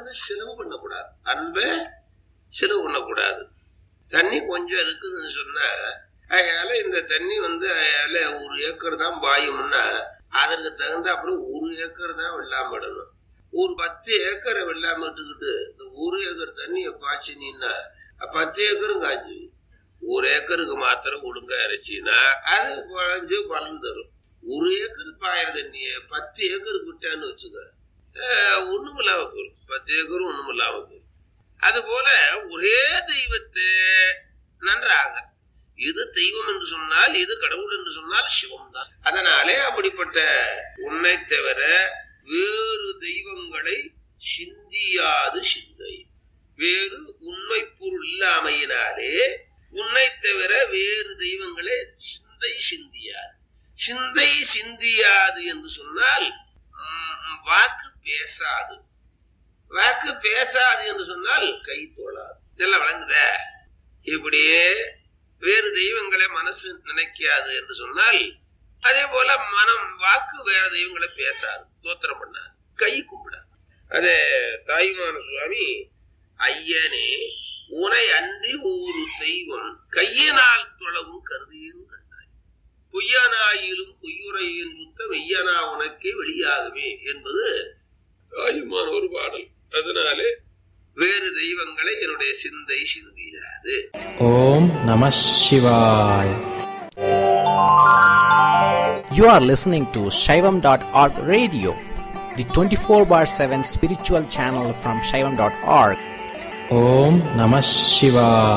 வந்து செலவு பண்ணக்கூடாது அன்பை செலவு பண்ணக்கூடாது தண்ணி கொஞ்சம் இருக்குதுன்னு சொன்னா அதனால இந்த தண்ணி வந்து அதனால ஒரு ஏக்கர் தான் பாயும்னா அதற்கு தகுந்த அப்புறம் ஒரு ஏக்கர் தான் வெள்ளாம இடணும் ஒரு பத்து ஏக்கரை வெள்ளாம விட்டுக்கிட்டு இந்த ஒரு ஏக்கர் தண்ணியை பாய்ச்சினீன்னா பத்து ஏக்கரும் காய்ச்சி ஒரு ஏக்கருக்கு மாத்திரம் ஒழுங்கா இறைச்சின்னா அது குழஞ்சு பலன் தரும் ஒரு ஏக்கர் பாயிர தண்ணிய பத்து ஏக்கருக்கு விட்டான்னு வச்சுக்க ஆஹ் ஒண்ணும் இல்லாம போயிடும் பத்து ஏக்கரும் ஒண்ணும் இல்லாம போயிடும் அது போல ஒரே தெய்வத்தை நன்றாக இது தெய்வம் என்று சொன்னால் இது கடவுள் என்று சொன்னால் சிவம் தான் அதனாலே அப்படிப்பட்ட உன்னை தவிர வேறு தெய்வங்களை சிந்தியாது சிந்தை வேறு உண்மை பொருள் இல்லாமையினாலே உன்னை தவிர வேறு தெய்வங்களே சிந்தை சிந்தியாது சிந்தை சிந்தியாது என்று சொன்னால் ம், வாக்கு பேசாது வாக்கு பேசாது என்று சொன்னால் கை தோளாது இதெல்லாம் வழங்குத இப்படியே வேறு தெய்வங்களை மனசு நினைக்காது என்று சொன்னால் அதே போல மனம் வாக்கு வேற தெய்வங்களை பேசாது தோத்திரம் பண்ணாது கை கும்பிடாது அதே தாய்மான சுவாமி ஐயனே உனை அன்றி ஒரு தெய்வம் கையினால் தொழவும் கருதியும் கண்டாய் பொய்யனாயிலும் பொய்யுரையின் சுத்த மெய்யனா உனக்கே வெளியாகுமே என்பது தாயுமான ஒரு பாடல் அதனாலே வேறு தெய்வங்களை என்னுடைய சிந்தை சிந்தியாது ஓம் நம சிவாய் You are listening to Shaivam.org radio, the 24 bar 7 spiritual channel from Shaivam.org. Om Namah Shivaya.